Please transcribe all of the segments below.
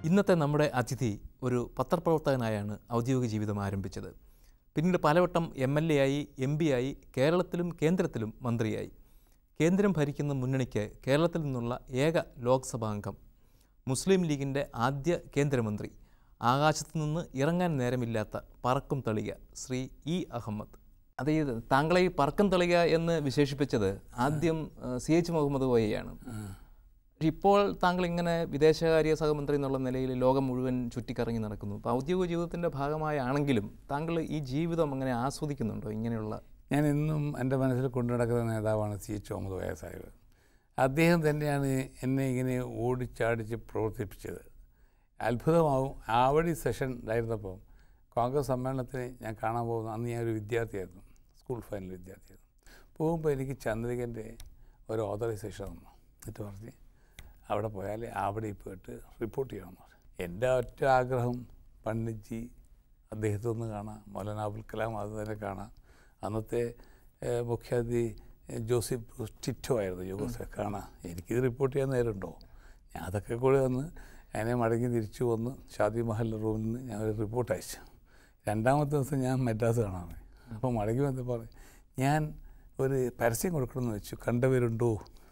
ഇന്നത്തെ നമ്മുടെ അതിഥി ഒരു പത്രപ്രവർത്തകനായാണ് ഔദ്യോഗിക ജീവിതം ആരംഭിച്ചത് പിന്നീട് പലവട്ടം എം എൽ എ ആയി എം പി ആയി കേരളത്തിലും കേന്ദ്രത്തിലും മന്ത്രിയായി കേന്ദ്രം ഭരിക്കുന്ന മുന്നണിക്ക് കേരളത്തിൽ നിന്നുള്ള ഏക ലോക്സഭാംഗം മുസ്ലിം ലീഗിൻ്റെ ആദ്യ കേന്ദ്രമന്ത്രി ആകാശത്തു നിന്ന് ഇറങ്ങാൻ നേരമില്ലാത്ത പറക്കും തളിക ശ്രീ ഇ അഹമ്മദ് അത് ഈ താങ്കളെ ഈ പറക്കം തളിക എന്ന് വിശേഷിപ്പിച്ചത് ആദ്യം സി എച്ച് മുഹമ്മദ് കോയയാണ് പക്ഷേ ഇപ്പോൾ താങ്കൾ ഇങ്ങനെ വിദേശകാര്യ സഹമന്ത്രി എന്നുള്ള നിലയിൽ ലോകം മുഴുവൻ ചുറ്റിക്കറങ്ങി നടക്കുന്നു അപ്പോൾ ഔദ്യോഗിക ജീവിതത്തിൻ്റെ ഭാഗമായാണെങ്കിലും താങ്കൾ ഈ ജീവിതം അങ്ങനെ ആസ്വദിക്കുന്നുണ്ടോ ഇങ്ങനെയുള്ള ഞാൻ ഇന്നും എൻ്റെ മനസ്സിൽ കൊണ്ടു നടക്കുന്ന നേതാവാണ് സി എച്ച് മുഹമ്മദ് കോയ സാഹിബ് അദ്ദേഹം തന്നെയാണ് എന്നെ ഇങ്ങനെ ഓടിച്ചാടിച്ച് പ്രവർത്തിപ്പിച്ചത് അത്ഭുതമാവും ആവടി സെഷൻ ഉണ്ടായിരുന്നപ്പോൾ കോൺഗ്രസ് സമ്മേളനത്തിന് ഞാൻ കാണാൻ പോകുന്ന അന്ന് ഞാൻ ഒരു വിദ്യാർത്ഥിയായിരുന്നു സ്കൂൾ ഫൈനൽ വിദ്യാർത്ഥിയായിരുന്നു പോകുമ്പോൾ എനിക്ക് ചന്ദ്രികൻ്റെ ഒരു ഓതറൈസേഷൻ തന്നു എന്നിട്ട് പറഞ്ഞ് അവിടെ പോയാൽ ആവടി പോയിട്ട് റിപ്പോർട്ട് ചെയ്യണമെന്ന് പറഞ്ഞു എൻ്റെ ഒറ്റ ആഗ്രഹം പണ്ഡിറ്റ്ജി അദ്ദേഹത്തെ ഒന്ന് കാണാം മൗലാന അബുൽ കലാം അത് തന്നെ കാണാം അന്നത്തെ ഏഹ്, മുഖ്യാതിഥി ഏഹ്, ജോസഫ് ടിറ്റോ ആയിരുന്നു യുഗോസ് കാണാം എനിക്കിത് റിപ്പോർട്ട് ചെയ്യാൻ നേരമുണ്ടോ ഞാൻ അതൊക്കെ കൂടെ വന്ന് അതിനെ മടങ്ങി തിരിച്ചു വന്ന് ഷാദി മഹൽ റൂമിൽ നിന്ന് ഞാൻ ഒരു റിപ്പോർട്ട് അയച്ചു രണ്ടാമത്തെ ദിവസം ഞാൻ മദ്രാസ് കാണാൻ പോയി അപ്പോൾ മടങ്ങി വന്ന് പറഞ്ഞു ഞാൻ ഒരു പരസ്യം കൊടുക്കണമെന്ന് വെച്ചു കണ്ടവരുണ്ടോ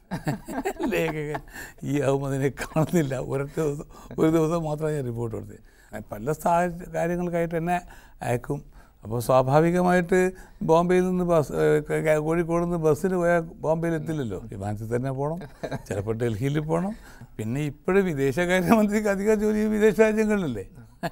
ലേഖകൻ ഈ അഹമ്മദിനെ കാണുന്നില്ല ഒരൊറ്റ ദിവസം ഒരു ദിവസം മാത്രമേ ഞാൻ റിപ്പോർട്ട് കൊടുത്തത് പല സാഹചര്യ കാര്യങ്ങൾക്കായിട്ട് എന്നെ അയക്കും അപ്പോൾ സ്വാഭാവികമായിട്ട് ബോംബെയിൽ നിന്ന് ബസ് ഏഹ്, ക- കോഴിക്കോട് നിന്ന് ബസ്സിന് പോയാൽ ബോംബെയിൽ എത്തില്ലല്ലോ വിമാനത്തിൽ തന്നെ പോകണം ചിലപ്പോൾ ഡൽഹിയിൽ പോകണം പിന്നെ ഇപ്പോഴും വിദേശകാര്യമന്ത്രിക്ക് അധികം ജോലി വിദേശ രാജ്യങ്ങളിലല്ലേ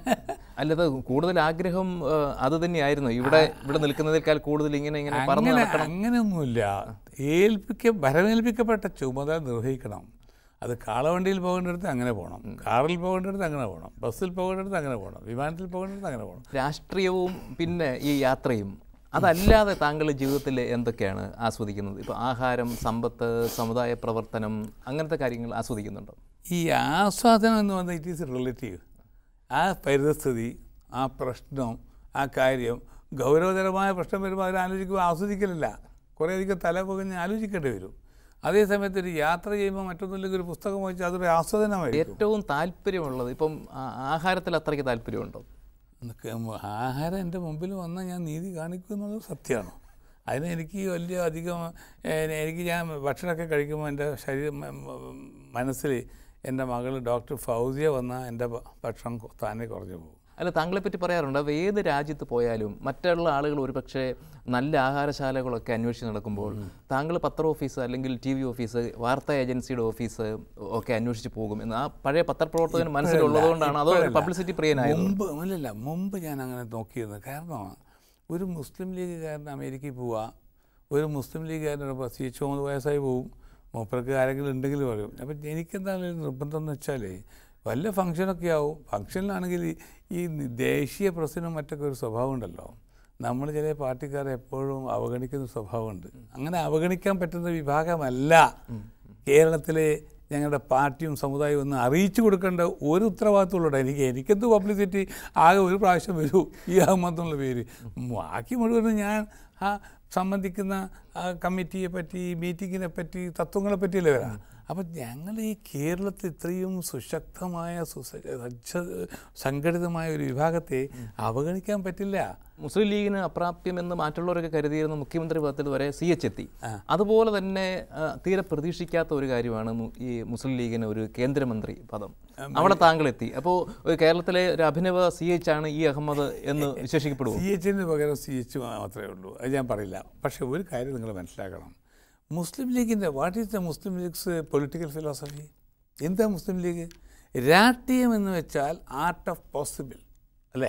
അല്ലത് കൂടുതൽ ആഗ്രഹം ആ, അത് തന്നെയായിരുന്നു ഇവിടെ ഇവിടെ നിൽക്കുന്നതിനേക്കാൾ കൂടുതൽ ഇങ്ങനെ ഇങ്ങനെ പറന്ന് അങ്ങനെ നടക്കണം അങ്ങനെയൊന്നുമില്ല ഏൽപ്പിക്ക ഭരമേൽപ്പിക്കപ്പെട്ട ചുമതല നിർവഹിക്കണം അത് കാളവണ്ടിയിൽ പോകേണ്ടിടത്ത് അങ്ങനെ പോകണം കാറിൽ പോകേണ്ടിടത്ത് അങ്ങനെ പോകണം ബസ്സിൽ പോകേണ്ടിടത്ത് അങ്ങനെ പോകണം വിമാനത്തിൽ പോകേണ്ടിടത്ത് അങ്ങനെ പോകണം രാഷ്ട്രീയവും പിന്നെ ഈ യാത്രയും അതല്ലാതെ താങ്കൾ ജീവിതത്തിൽ എന്തൊക്കെയാണ് ആസ്വദിക്കുന്നത് ഇപ്പോൾ ആഹാരം സമ്പത്ത് സമുദായ പ്രവർത്തനം അങ്ങനത്തെ കാര്യങ്ങൾ ആസ്വദിക്കുന്നുണ്ടോ ഈ ആസ്വാദനം എന്ന് പറഞ്ഞാൽ ഇറ്റ് ഈസ് റിലേറ്റീവ് ആ പരിതസ്ഥിതി ആ പ്രശ്നം ആ കാര്യം ഗൗരവതരമായ പ്രശ്നം വരുമ്പോൾ അവർ ആലോചിക്കുമ്പോൾ ആസ്വദിക്കലില്ല കുറേ അധികം തല പുകഞ്ഞ് ആലോചിക്കേണ്ടി വരും അതേ സമയത്ത് ഒരു യാത്ര ചെയ്യുമ്പോൾ മറ്റൊന്നുമില്ലെങ്കിൽ ഒരു പുസ്തകം വായിച്ചാൽ അതൊരു ആസ്വാദനമായിരിക്കും ഏറ്റവും താല്പര്യമുള്ളത് ഇപ്പം ആ- ആഹാരത്തിൽ അത്രയ്ക്ക് താല്പര്യമുണ്ടോ എന്നൊക്കെ ആഹാരം എൻ്റെ മുമ്പിൽ വന്നാൽ ഞാൻ നീതി കാണിക്കും എന്നുള്ളത് സത്യമാണ് അതിന് എനിക്ക് വലിയ അധികം ഏഹ്, എനിക്ക് ഞാൻ ഭക്ഷണമൊക്കെ കഴിക്കുമ്പോൾ എൻ്റെ ശരീരം മ- മ- മനസ്സിൽ എൻ്റെ മകൾ ഡോക്ടർ ഫൗസിയ വന്നാൽ എൻ്റെ ഭ- ഭക്ഷണം കൊ- താനെ കുറഞ്ഞു പോകും അല്ല താങ്കളെ പറ്റി പറയാറുണ്ട് അപ്പോൾ ഏത് രാജ്യത്ത് പോയാലും മറ്റുള്ള ആളുകൾ ഒരുപക്ഷെ നല്ല ആഹാരശാലകളൊക്കെ അന്വേഷിച്ച് നടക്കുമ്പോൾ താങ്കൾ പത്ര ഓഫീസ് അല്ലെങ്കിൽ ടി വി ഓഫീസ് വാർത്താ ഏജൻസിയുടെ ഓഫീസ് ഒക്കെ അന്വേഷിച്ച് പോകും എന്ന് ആ പഴയ പത്രപ്രവർത്തകന് മനസ്സിലുള്ളതുകൊണ്ടാണ് അതോ ഒരു പബ്ലിസിറ്റി പ്രിയനായത് മുമ്പ് അല്ലല്ല മുമ്പ് ഞാൻ അങ്ങനെ നോക്കിയിരുന്നത് കാരണം ഒരു മുസ്ലിം ലീഗുകാരൻ അമേരിക്കയിൽ പോവുക ഒരു മുസ്ലിം ലീഗുകാരനോട് സി എച്ച് മുഹമ്മദ് വയസ്സായി പോവും മൂപ്പർക്ക് ആരെങ്കിലും ഉണ്ടെങ്കിൽ പറയും അപ്പം എനിക്കെന്താണ് ഒരു നിർബന്ധം എന്ന് വെച്ചാൽ വല്ല ഫംഗ്ഷനൊക്കെ ആവും ഫംഗ്ഷനിലാണെങ്കിൽ ഈ- ഈ ദേശീയ പ്രസിനും മറ്റൊക്കെ ഒരു സ്വഭാവം ഉണ്ടല്ലോ നമ്മൾ ചില പാർട്ടിക്കാരെ എപ്പോഴും അവഗണിക്കുന്ന സ്വഭാവമുണ്ട് അങ്ങനെ അവഗണിക്കാൻ പറ്റുന്ന വിഭാഗമല്ല കേരളത്തിലെ ഞങ്ങളുടെ പാർട്ടിയും സമുദായവും ഒന്ന് അറിയിച്ചു കൊടുക്കേണ്ട ഒരു ഉത്തരവാദിത്തമുള്ളൂ എനിക്ക് എനിക്കെന്ത് പബ്ലിസിറ്റി ആകെ ഒരു പ്രാവശ്യം വരൂ ഈ അഹമ്മദ് എന്നുള്ള പേര് ബാക്കി മുഴുവനും ഞാൻ ആ സംബന്ധിക്കുന്ന ആ കമ്മിറ്റിയെ പറ്റി മീറ്റിങ്ങിനെ പറ്റി തത്വങ്ങളെ പറ്റിയല്ലേ വരാം അപ്പം ഞങ്ങൾ ഈ കേരളത്തിൽ ഇത്രയും സുശക്തമായ സുസ- സജ്ജ സംഘടിതമായ ഒരു വിഭാഗത്തെ അവഗണിക്കാൻ പറ്റില്ല മുസ്ലിം ലീഗിന് അപ്രാപ്യം എന്ന് മറ്റുള്ളവരൊക്കെ കരുതിയിരുന്ന മുഖ്യമന്ത്രി പദത്തിൽ വരെ സി എച്ച് എത്തി അതുപോലെ തന്നെ ആ, തീരെ പ്രതീക്ഷിക്കാത്ത ഒരു കാര്യമാണ് മു- ഈ മുസ്ലിം ലീഗിന് ഒരു കേന്ദ്രമന്ത്രി പദം അവിടെ താങ്കൾ എത്തി അപ്പോൾ ഒരു കേരളത്തിലെ ഒരു അഭിനവ സി എച്ച് ആണ് ഈ അഹമ്മദ് എന്ന് വിശേഷിക്കപ്പെടുമോ സി എച്ചിന് പകരം സി എച്ച് മാത്രമേ ഉള്ളൂ അത് ഞാൻ പറയില്ല പക്ഷേ ഒരു കാര്യം നിങ്ങൾ മനസ്സിലാക്കണം മുസ്ലിം ലീഗിൻ്റെ what is the Muslim League's political philosophy എന്താ മുസ്ലിം ലീഗ് രാഷ്ട്രീയം എന്ന് വെച്ചാൽ ആർട്ട് ഓഫ് പോസിബിൾ അല്ലേ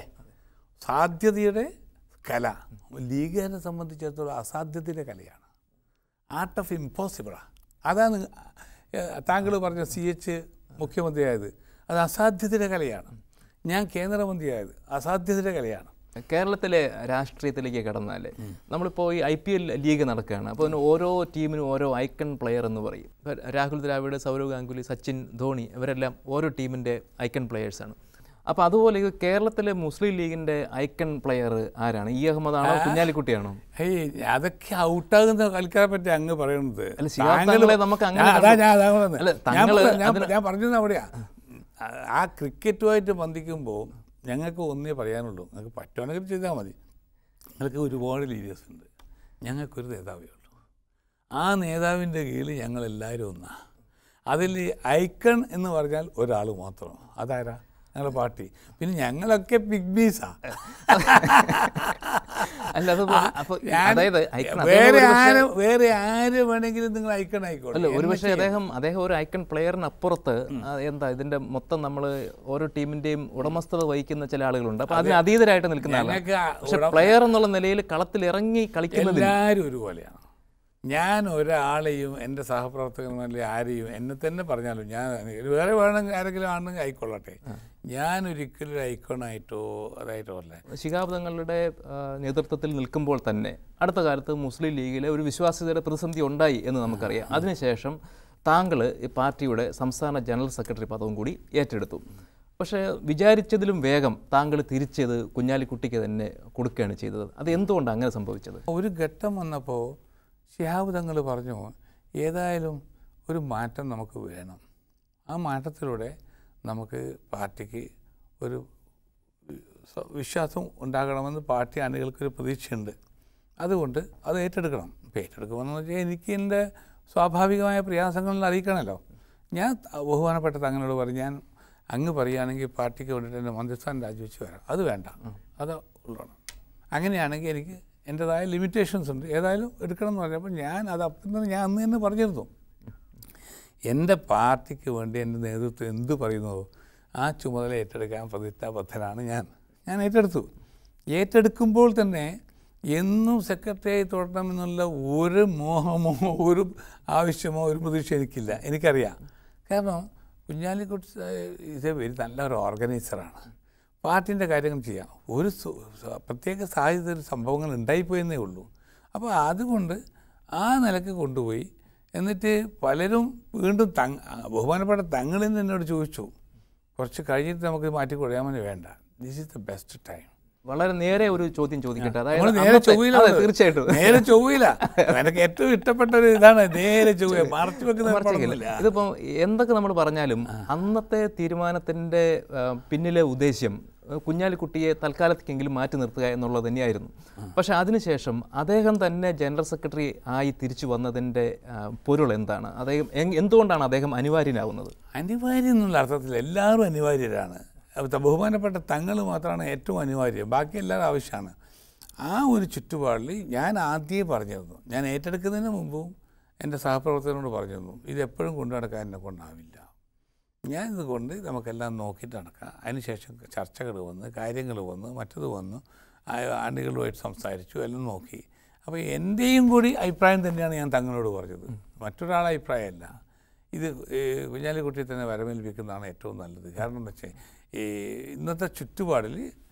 സാധ്യതയുടെ കല ലീഗിനെ സംബന്ധിച്ചിടത്തോളം അസാധ്യതയുടെ കലയാണ് ആർട്ട് ഓഫ് ഇമ്പോസിബിളാണ് അതാണ് ഏഹ്, താങ്കൾ പറഞ്ഞ സി എച്ച് മുഖ്യമന്ത്രിയായത് അത് അസാധ്യതയുടെ കലയാണ് ഞാൻ കേന്ദ്രമന്ത്രിയായത് അസാധ്യതയുടെ കലയാണ് കേരളത്തിലെ രാഷ്ട്രീയത്തിലേക്ക് കടന്നാൽ നമ്മളിപ്പോൾ ഈ ഐ പി എൽ ലീഗ് നടക്കുകയാണ് അപ്പോൾ അതിന് ഓരോ ടീമിനും ഓരോ ഐക്കൺ പ്ലെയർ എന്ന് പറയും ഇപ്പോൾ രാഹുൽ ദ്രാവിഡ് സൗരവ് ഗാംഗുലി സച്ചിൻ ധോണി ഇവരെല്ലാം ഓരോ ടീമിൻ്റെ ഐക്കൺ പ്ലെയേഴ്സാണ് അപ്പോൾ അതുപോലെ ഈ കേരളത്തിലെ മുസ്ലിം ലീഗിൻ്റെ ഐക്കൺ പ്ലെയർ ആരാണ് ഈ അഹമ്മദാണോ കുഞ്ഞാലിക്കുട്ടിയാണോ ഹേയ് അതൊക്കെ ഔട്ടാകുന്ന കളിക്കാരെ പറ്റി അങ്ങ് പറയുന്നത് അല്ല, ശിഹാബ് താങ്കൾ- താങ്കളെ നമുക്ക് അങ്ങനെ ഞാൻ- അതാ കണ്ടു. ഞാൻ അതാ പറഞ്ഞത്. അല്ല, ഞാൻ താങ്കള് പറഞ്ഞത്- ഞാൻ- അതിന് ഞാൻ പറഞ്ഞത് അവിടെയാ ആ- ആ ക്രിക്കറ്റുമായിട്ട് ബന്ധിക്കുമ്പോൾ ഞങ്ങൾക്ക് ഒന്നേ പറയാനുള്ളൂ നിങ്ങൾക്ക് പറ്റുവാണെങ്കിൽ ചെയ്താൽ മതി നിങ്ങൾക്ക് ഒരുപാട് ലീഡേഴ്സ് ഉണ്ട് ഞങ്ങൾക്കൊരു നേതാവേ ഉള്ളൂ ആ നേതാവിൻ്റെ കീഴിൽ ഞങ്ങളെല്ലാവരും ഒന്നാ അതിൽ ഐക്കൺ എന്ന് പറഞ്ഞാൽ ഒരാൾ മാത്രം അതാരാ ഞങ്ങളുടെ പാർട്ടി പിന്നെ ഞങ്ങളൊക്കെ പിഗ്മീസാ അല്ല അത് അപ്പൊ ഞാൻ- അതായത് ഐക്കൺ അദ്ദേഹം വേറെ ഒരു പക്ഷേ- ആര് വേറെ ആര് വേണമെങ്കിലും നിങ്ങൾ ഐക്കൺ ആയിക്കോട്ടെ അല്ല ഒരുപക്ഷെ അദ്ദേഹം അദ്ദേഹം ഒരു ഐക്കൺ പ്ലെയറിനപ്പുറത്ത് ആ, എന്താ ഇതിന്റെ മൊത്തം നമ്മൾ ഓരോ ടീമിന്റെയും ഉടമസ്ഥത വഹിക്കുന്ന ചില ആളുകളുണ്ട് അപ്പൊ അതിന് അതീതരായിട്ട് നിൽക്കുന്ന ആളാണ് ഞങ്ങൾക്ക് ആ പക്ഷെ പ്ലെയർ എന്നുള്ള നിലയിൽ കളത്തിൽ ഇറങ്ങി കളിക്കുന്നത് എല്ലാവരും ഒരുപോലെയാണ് ഞാൻ ഒരാളെയും എൻ്റെ സഹപ്രവർത്തകന്മാരിലെ ആരെയും എന്നെ തന്നെ പറഞ്ഞാലും ഞാൻ വേറെ വേണമെങ്കിൽ ആരെങ്കിലും ആണെങ്കിൽ ആയിക്കൊള്ളട്ടെ ഞാൻ ഒരിക്കലും ഒരു ഐക്കോണായിട്ടോ അതായിട്ടോ അല്ല ശിഹാബ് തങ്ങളുടെ ആ, നേതൃത്വത്തിൽ നിൽക്കുമ്പോൾ തന്നെ അടുത്ത കാലത്ത് മുസ്ലിം ലീഗിലെ ഒരു വിശ്വാസ്യതയുടെ പ്രതിസന്ധി ഉണ്ടായി എന്ന് നമുക്കറിയാം അതിനുശേഷം താങ്കൾ ഈ പാർട്ടിയുടെ സംസ്ഥാന ജനറൽ സെക്രട്ടറി പദവും കൂടി ഏറ്റെടുത്തു പക്ഷേ വിചാരിച്ചതിലും വേഗം താങ്കൾ തിരിച്ചത് കുഞ്ഞാലിക്കുട്ടിക്ക് തന്നെ കൊടുക്കുകയാണ് ചെയ്തത് അത് എന്തുകൊണ്ടാണ് അങ്ങനെ സംഭവിച്ചത് ഒരു ഘട്ടം വന്നപ്പോൾ ഷിഹാബ് തങ്ങൾ പറഞ്ഞു ഏതായാലും ഒരു മാറ്റം നമുക്ക് വേണം ആ മാറ്റത്തിലൂടെ നമുക്ക് പാർട്ടിക്ക് ഒരു സ- വിശ്വാസം ഉണ്ടാകണമെന്ന് പാർട്ടി അണികൾക്കൊരു പ്രതീക്ഷയുണ്ട് അതുകൊണ്ട് അത് ഏറ്റെടുക്കണം ഇപ്പോൾ ഏറ്റെടുക്കുമെന്ന് വെച്ചാൽ എനിക്ക് എൻ്റെ സ്വാഭാവികമായ പ്രയാസങ്ങളിൽ അറിയിക്കണമല്ലോ ഞാൻ ബഹുമാനപ്പെട്ട തങ്ങളോട് പറഞ്ഞു ഞാൻ അങ്ങ് പറയുകയാണെങ്കിൽ പാർട്ടിക്ക് വേണ്ടിയിട്ട് എൻ്റെ മന്ത്രിസ്ഥാനം രാജിവെച്ച് വരാം അത് വേണ്ട അത് ഉള്ളതാണ് അങ്ങനെയാണെങ്കിൽ എനിക്ക് എൻ്റെതായ ലിമിറ്റേഷൻസ് ഉണ്ട് ഏതായാലും എടുക്കണം എന്ന് പറഞ്ഞപ്പോൾ ഞാൻ അത് അപ്പം തന്നെ ഞാൻ അന്ന് തന്നെ പറഞ്ഞിരുന്നു എൻ്റെ പാർട്ടിക്ക് വേണ്ടി എൻ്റെ നേതൃത്വം എന്ത് പറയുന്നുവോ ആ ചുമതല ഏറ്റെടുക്കാൻ പ്രതിജ്ഞാബദ്ധനാണ് ഞാൻ ഞാൻ ഏറ്റെടുത്തു ഏറ്റെടുക്കുമ്പോൾ തന്നെ എന്നും സെക്രട്ടറിയായി തുടരണമെന്നുള്ള ഒരു മോഹമോ ഒരു ആവശ്യമോ ഒരു പ്രതീക്ഷ എനിക്കില്ല എനിക്കറിയാം കാരണം കുഞ്ഞാലിക്കുട്ടി ഇത് വെരി നല്ലൊരു ഓർഗനൈസറാണ് പാർട്ടിൻ്റെ കാര്യങ്ങൾ ചെയ്യാം ഒരു സു- സ- പ്രത്യേക സാഹചര്യത്തിൽ സംഭവങ്ങൾ ഉണ്ടായിപ്പോയെന്നേ ഉള്ളൂ അപ്പോൾ അതുകൊണ്ട് ആ നിലക്ക് കൊണ്ടുപോയി എന്നിട്ട് പലരും വീണ്ടും തങ് ബഹുമാനപ്പെട്ട തങ്ങളിൽ നിന്ന് എന്നോട് ചോദിച്ചു കുറച്ച് കഴിഞ്ഞിട്ട് നമുക്ക് മാറ്റി കൊടുക്കാമെന്ന് വേണ്ട this is the best time വളരെ നേരെ ഒരു ചോദ്യം ചോദിക്കട്ടെ അതായത് നമ്മൾ നേരെ അന്നത്തെ- ചൊവ്വയില അതെ, തീർച്ചയായിട്ടും നേരെ ചൊവ്വയില എനിക്ക് ഏറ്റവും ഇഷ്ടപ്പെട്ട ഒരു ഇതാണ് നേരെ ചൊവ്വ മറച്ചു വെക്കുന്ന മറിച്ചില്ല. പടമൊന്നുമില്ല. ഇതിപ്പം എന്തൊക്കെ നമ്മൾ പറഞ്ഞാലും അന്നത്തെ തീരുമാനത്തിന്റെ ആ, പിന്നിലെ ഉദ്ദേശ്യം ആ, കുഞ്ഞാലിക്കുട്ടിയെ തൽക്കാലത്തേക്കെങ്കിലും മാറ്റി നിർത്തുക എന്നുള്ളത് തന്നെയായിരുന്നു പക്ഷെ അതിനുശേഷം അദ്ദേഹം തന്നെ ജനറൽ സെക്രട്ടറി ആയി തിരിച്ചു വന്നതിന്റെ ആ, പൊരുൾ എന്താണ് അദ്ദേഹം എങ്- എന്തുകൊണ്ടാണ് അദ്ദേഹം അനിവാര്യനാവുന്നത് അനിവാര്യം എന്നുള്ള അർത്ഥത്തിൽ എല്ലാവരും അനിവാര്യരാണ് അത് ബഹുമാനപ്പെട്ട തങ്ങൾ മാത്രമാണ് ഏറ്റവും അനിവാര്യം ബാക്കി എല്ലാവരും ആവശ്യമാണ് ആ ഒരു ചുറ്റുപാടിൽ ഞാൻ ആദ്യമേ പറഞ്ഞിരുന്നു ഞാൻ ഏറ്റെടുക്കുന്നതിന് മുമ്പും എൻ്റെ സഹപ്രവർത്തകരോട് പറഞ്ഞിരുന്നു ഇത് എപ്പോഴും കൊണ്ടു നടക്കാൻ എന്നെ കൊണ്ടാവില്ല ഞാൻ ഇതുകൊണ്ട് നമുക്കെല്ലാം നോക്കിയിട്ട് നടക്കാം അതിനുശേഷം ചർച്ചകൾ വന്ന് കാര്യങ്ങൾ വന്ന് മറ്റത് വന്നു ആ- അണികളുമായിട്ട് സംസാരിച്ചു എല്ലാം നോക്കി അപ്പോൾ എൻ്റെയും കൂടി അഭിപ്രായം തന്നെയാണ് ഞാൻ തങ്ങളോട് പറഞ്ഞത് മറ്റൊരാളെ അഭിപ്രായമല്ല ഇത് ഈ കുഞ്ഞാലിക്കുട്ടിയെ തന്നെ വരമേൽപ്പിക്കുന്നതാണ് ഏറ്റവും നല്ലത് കാരണം എന്താ വെച്ചാൽ ഈ ഇന്നത്തെ ചുറ്റുപാടിൽ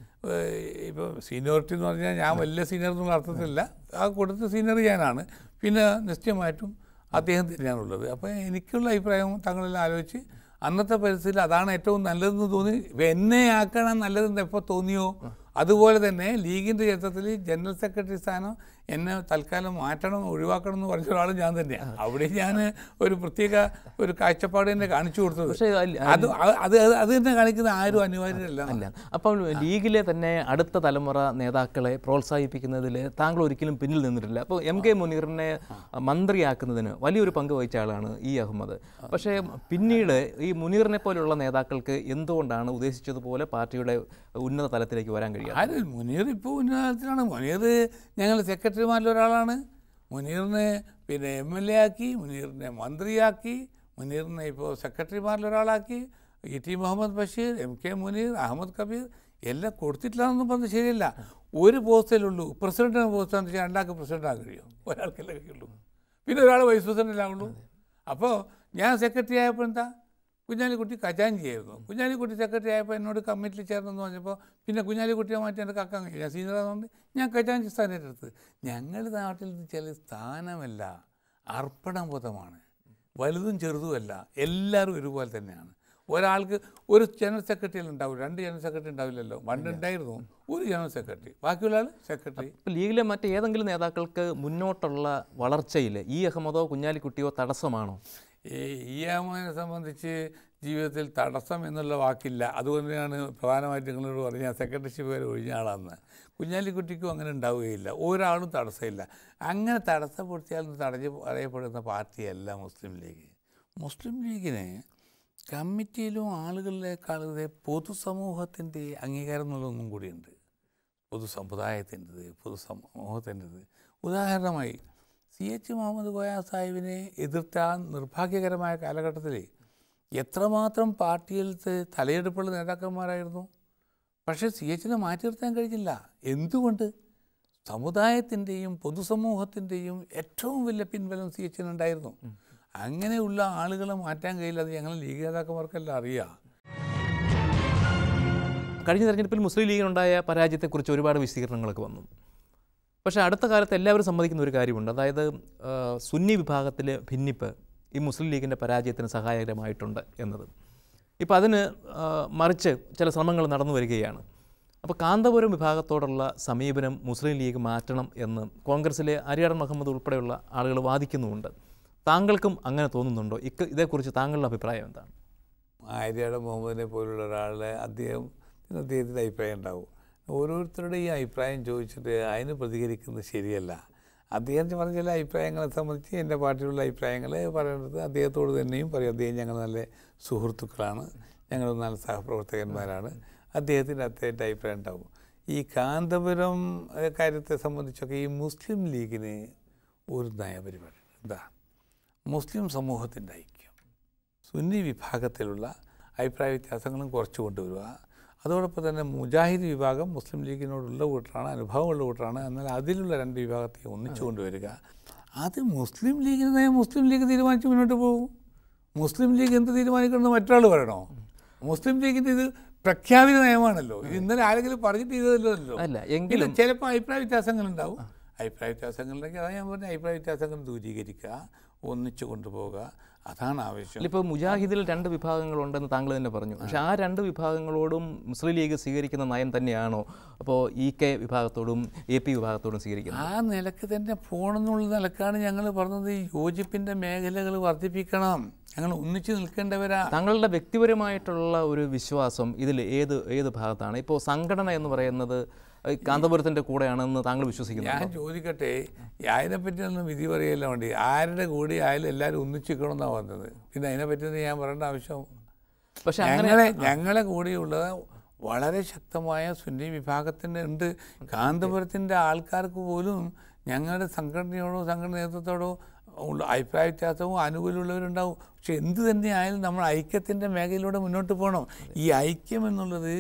ഇപ്പോൾ സീനിയോറിറ്റി എന്ന് പറഞ്ഞാൽ ഞാൻ വലിയ സീനിയർ എന്നുള്ള അർത്ഥത്തിലല്ല ആ കൊടുത്ത സീനിയർ ഞാനാണ് പിന്നെ നിശ്ചയമായിട്ടും അദ്ദേഹം തന്നെയാണുള്ളത് അപ്പോൾ എനിക്കുള്ള അഭിപ്രായം തങ്ങളെല്ലാം ആലോചിച്ച് അന്നത്തെ പരിസ്ഥിതിയിൽ അതാണ് ഏറ്റവും നല്ലതെന്ന് തോന്നി ഇപ്പം എന്നെ ആക്കണം നല്ലതെന്ന് എപ്പോൾ തോന്നിയോ അതുപോലെ തന്നെ ലീഗിൻ്റെ ചരിത്രത്തിൽ ജനറൽ സെക്രട്ടറി സ്ഥാനം എന്നെ തൽക്കാലം മാറ്റണം ഒഴിവാക്കണം എന്ന് പറഞ്ഞ ഒരാളും ഞാൻ തന്നെയാണ് അവിടെ ഞാൻ ഒരു പ്രത്യേക ഒരു കാഴ്ചപ്പാട് തന്നെ കാണിച്ചു കൊടുത്തത് പക്ഷേ അല്ല- അത് അത് അത് അത് തന്നെ കാണിക്കുന്ന ആരും അനിവാര്യമല്ല അല്ല അപ്പം ലീഗിലെ തന്നെ അടുത്ത തലമുറ നേതാക്കളെ പ്രോത്സാഹിപ്പിക്കുന്നതിൽ താങ്കൾ ഒരിക്കലും പിന്നിൽ നിന്നിട്ടില്ല അപ്പോൾ എം കെ മുനീറിനെ മന്ത്രിയാക്കുന്നതിന് വലിയൊരു പങ്ക് വഹിച്ച ആളാണ് ഇ അഹമ്മദ് പക്ഷേ പിന്നീട് ഈ മുനീറിനെ പോലെയുള്ള നേതാക്കൾക്ക് എന്തുകൊണ്ടാണ് ഉദ്ദേശിച്ചതുപോലെ പാർട്ടിയുടെ ഉന്നത തലത്തിലേക്ക് വരാൻ കഴിയുക ആര് മുനീർ ഇപ്പോൾ ഉന്നതത്തിലാണ് മുനീർ ഞങ്ങൾ സെക്രട്ടറിമാരിൽ ഒരാളാണ് മുനീറിനെ പിന്നെ എം എൽ എ ആക്കി മുനീറിനെ മന്ത്രിയാക്കി മുനീറിനെ ഇപ്പോൾ സെക്രട്ടറിമാരിൽ ഒരാളാക്കി E T Muhammad Basheer M K Muneer Ahmed Kabir എല്ലാം കൊടുത്തിട്ടില്ലാന്നൊന്നും പറഞ്ഞത് ശരിയല്ല ഒരു പോസ്റ്റിലുള്ളൂ പ്രസിഡന്റ് പോസ്റ്റാന്ന് വെച്ചാൽ രണ്ടാൾക്ക് പ്രസിഡന്റ് ആകാൻ കഴിയും ഒരാൾക്കല്ലേ കഴിയുള്ളൂ പിന്നെ ഒരാൾ വൈസ് പ്രസിഡന്റ് ആവുള്ളൂ അപ്പോൾ ഞാൻ സെക്രട്ടറി ആയപ്പോൾ എന്താ കുഞ്ഞാലിക്കുട്ടി ഖജാൻജി ആയിരുന്നു കുഞ്ഞാലിക്കുട്ടി സെക്രട്ടറി ആയപ്പോൾ എന്നോട് കമ്മിറ്റിയിൽ ചേർന്നെന്ന് പറഞ്ഞപ്പോൾ പിന്നെ കുഞ്ഞാലിക്കുട്ടിയെ മാറ്റി എൻ്റെ കക്കാൻ കഴിയും ഞാൻ സീനിയർ ആയതുകൊണ്ട് ഞാൻ ഖജാൻജി സ്ഥാനം ഏറ്റെടുത്ത് ഞങ്ങളുടെ നാട്ടിൽ ചില സ്ഥാനമല്ല അർപ്പണബോധമാണ് വലുതും ചെറുതുമല്ല എല്ലാവരും ഒരുപോലെ തന്നെയാണ് ഒരാൾക്ക് ഒരു ജനറൽ സെക്രട്ടറി ഉണ്ടാവും രണ്ട് ജനറൽ സെക്രട്ടറി ഉണ്ടാവില്ലല്ലോ പണ്ട് ഉണ്ടായിരുന്നു ഒരു ജനറൽ സെക്രട്ടറി ബാക്കിയുള്ള ആൾ സെക്രട്ടറി ഇപ്പോൾ ലീഗിലെ മറ്റേതെങ്കിലും നേതാക്കൾക്ക് മുന്നോട്ടുള്ള വളർച്ചയിൽ ഇ അഹമ്മദോ കുഞ്ഞാലിക്കുട്ടിയോ തടസ്സമാണോ ഈ ഇയാമിനെ സംബന്ധിച്ച് ജീവിതത്തിൽ തടസ്സം എന്നുള്ള വാക്കില്ല അതുകൊണ്ടാണ് പ്രധാനമായിട്ട് നിങ്ങളോട് പറഞ്ഞ സെക്രട്ടറിഷിപ്പ് വരെ ഒഴിഞ്ഞ ആളാന്ന് കുഞ്ഞാലിക്കുട്ടിക്കും അങ്ങനെ ഉണ്ടാവുകയില്ല ഒരാളും തടസ്സമില്ല അങ്ങനെ തടസ്സപ്പെടുത്തിയാൽ തടഞ്ഞ് അറിയപ്പെടുന്ന പാർട്ടിയല്ല മുസ്ലിം ലീഗ് മുസ്ലിം ലീഗിന് കമ്മിറ്റിയിലും ആളുകളിലേക്കാളുടെ പൊതുസമൂഹത്തിൻ്റെ അംഗീകാരം എന്നുള്ളതൊന്നും കൂടിയുണ്ട് പൊതുസമുദായത്തിൻ്റെത് പൊതുസമൂഹത്തിൻ്റെത് ഉദാഹരണമായി സി എച്ച് മുഹമ്മദ് കോയ സാഹിബിനെ എതിർത്ത ആ നിർഭാഗ്യകരമായ കാലഘട്ടത്തിൽ എത്രമാത്രം പാർട്ടിയിലത്തെ തലയെടുപ്പുള്ള നേതാക്കന്മാരായിരുന്നു പക്ഷേ സി എച്ചിനെ മാറ്റി നിർത്താൻ കഴിഞ്ഞില്ല എന്തുകൊണ്ട് സമുദായത്തിൻ്റെയും പൊതുസമൂഹത്തിൻ്റെയും ഏറ്റവും വലിയ പിൻബലം സി എച്ചിനുണ്ടായിരുന്നു അങ്ങനെയുള്ള ആളുകളെ മാറ്റാൻ കഴിയില്ല അത് ഞങ്ങൾ ലീഗ് നേതാക്കന്മാർക്കെല്ലാം അറിയാം കഴിഞ്ഞ തെരഞ്ഞെടുപ്പിൽ മുസ്ലിം ലീഗിനുണ്ടായ പരാജയത്തെക്കുറിച്ച് ഒരുപാട് വിശദീകരണങ്ങളൊക്കെ വന്നു പക്ഷേ അടുത്ത കാലത്ത് എല്ലാവരും സമ്മതിക്കുന്ന ഒരു കാര്യമുണ്ട് അതായത് ആ, സുന്നി വിഭാഗത്തിലെ ഭിന്നിപ്പ് ഈ മുസ്ലിം ലീഗിൻ്റെ പരാജയത്തിന് സഹായകരമായിട്ടുണ്ട് എന്നത് ഇപ്പോൾ അതിന് ആ, മറിച്ച് ചില ശ്രമങ്ങൾ നടന്നു വരികയാണ് അപ്പോൾ കാന്തപുരം വിഭാഗത്തോടുള്ള സമീപനം മുസ്ലിം ലീഗ് മാറ്റണം എന്ന് കോൺഗ്രസിലെ അരിയാടൻ മുഹമ്മദ് ഉൾപ്പെടെയുള്ള ആളുകൾ വാദിക്കുന്നുമുണ്ട് താങ്കൾക്കും അങ്ങനെ തോന്നുന്നുണ്ടോ ഇക്ക് ഇതേക്കുറിച്ച് താങ്കളുടെ അഭിപ്രായം എന്താണ് ആര്യാട മുഹമ്മദിനെ പോലുള്ള ഒരാളെ അദ്ദേഹം അദ്ദേഹത്തിൻ്റെ അഭിപ്രായം ഉണ്ടാവും ഓരോരുത്തരുടെ ഈ അഭിപ്രായം ചോദിച്ചിട്ട് അതിന് പ്രതികരിക്കുന്നത് ശരിയല്ല അദ്ദേഹത്തിന് പറഞ്ഞ ചില അഭിപ്രായങ്ങളെ സംബന്ധിച്ച് എൻ്റെ പാർട്ടിയിലുള്ള അഭിപ്രായങ്ങൾ പറയുന്നത് അദ്ദേഹത്തോട് തന്നെയും പറയും അദ്ദേഹം ഞങ്ങൾ നല്ല സുഹൃത്തുക്കളാണ് ഞങ്ങൾ നല്ല സഹപ്രവർത്തകന്മാരാണ് അദ്ദേഹത്തിൻ്റെ അദ്ദേഹത്തിൻ്റെ അഭിപ്രായം ഉണ്ടാവും ഈ കാന്തപുരം ഏഹ്, കാര്യത്തെ സംബന്ധിച്ചൊക്കെ ഈ മുസ്ലിം ലീഗിന് ഒരു നയപരിപാടി എന്താ മുസ്ലിം സമൂഹത്തിൻ്റെ ഐക്യം സുന്നി വിഭാഗത്തിലുള്ള അഭിപ്രായ വ്യത്യാസങ്ങളും കുറച്ച് കൊണ്ടുവരിക അതോടൊപ്പം തന്നെ മുജാഹിദ് വിഭാഗം മുസ്ലിം ലീഗിനോടുള്ള കൂട്ടറാണ് അനുഭവമുള്ള കൂട്ടറാണ് എന്നാൽ അതിലുള്ള രണ്ട് വിഭാഗത്തെ ഒന്നിച്ചു കൊണ്ടുവരിക അത് മുസ്ലിം ലീഗിന് നയം മുസ്ലിം ലീഗ് തീരുമാനിച്ച് മുന്നോട്ട് പോകും മുസ്ലിം ലീഗ് എന്ത് തീരുമാനിക്കണമെന്ന് മറ്റൊരാൾ പറയണോ മുസ്ലിം ലീഗിൻ്റെ ഇത് പ്രഖ്യാപിത നയമാണല്ലോ ഇത് ഇന്നലെ ആരെങ്കിലും പറഞ്ഞിട്ട് ചെയ്തതല്ലോ അല്ല ഇല്ല എങ്കിലും ചിലപ്പോൾ അഭിപ്രായ വ്യത്യാസങ്ങളുണ്ടാവും അഭിപ്രായ വ്യത്യാസങ്ങളുണ്ടെങ്കിൽ അതാ ഞാൻ പറഞ്ഞ അഭിപ്രായ വ്യത്യാസങ്ങൾ ദൂരീകരിക്കുക ഒന്നിച്ചു കൊണ്ടുപോവുക അതാണ് ആവശ്യം ഇപ്പോൾ മുജാഹിദിൽ രണ്ട് വിഭാഗങ്ങളുണ്ടെന്ന് താങ്കൾ തന്നെ പറഞ്ഞു പക്ഷേ ആ രണ്ട് വിഭാഗങ്ങളോടും മുസ്ലിം ലീഗ് സ്വീകരിക്കുന്ന നയം തന്നെയാണോ അപ്പോൾ ഇ കെ വിഭാഗത്തോടും എ പി വിഭാഗത്തോടും സ്വീകരിക്കുന്നത് ആ നിലക്ക് തന്നെ പോകണമെന്നുള്ള നിലക്കാണ് ഞങ്ങൾ പറഞ്ഞത് ഈ യോജിപ്പിൻ്റെ മേഖലകൾ വർദ്ധിപ്പിക്കണം ഞങ്ങൾ ഒന്നിച്ച് നിൽക്കേണ്ടവരാ താങ്കളുടെ വ്യക്തിപരമായിട്ടുള്ള ഒരു വിശ്വാസം ഇതിൽ ഏത് ഏത് ഭാഗത്താണ് ഇപ്പോൾ സംഘടന എന്ന് പറയുന്നത് ഈ കാന്തപുരത്തിൻ്റെ കൂടെയാണെന്ന് താങ്കൾ വിശ്വസിക്കുന്നു ഞാൻ ചോദിക്കട്ടെ അതിനെപ്പറ്റി ഒന്നും വിധി പറയല്ല വേണ്ടി ആരുടെ കൂടി ആയാലും എല്ലാവരും ഒന്നിച്ചിക്കണമെന്നാണ് വന്നത് പിന്നെ അതിനെപ്പറ്റി ഒന്നും ഞാൻ പറയേണ്ട ആവശ്യം പക്ഷേ അങ്ങനെ ഞങ്ങളെ ഞങ്ങളെ കൂടിയുള്ളത് വളരെ ശക്തമായ സുന്നി വിഭാഗത്തിൻ്റെ ഉണ്ട് കാന്തപുരത്തിൻ്റെ ആൾക്കാർക്ക് പോലും ഞങ്ങളുടെ സംഘടനയോടോ സംഘടന നേതൃത്വത്തോടോ ഉള്ള അഭിപ്രായ വ്യത്യാസവും അനുകൂലമുള്ളവരുണ്ടാവും പക്ഷെ എന്ത് തന്നെ ആയാലും നമ്മൾ ഐക്യത്തിൻ്റെ മേഖലയിലൂടെ മുന്നോട്ട് പോകണം ഈ ഐക്യം എന്നുള്ളത്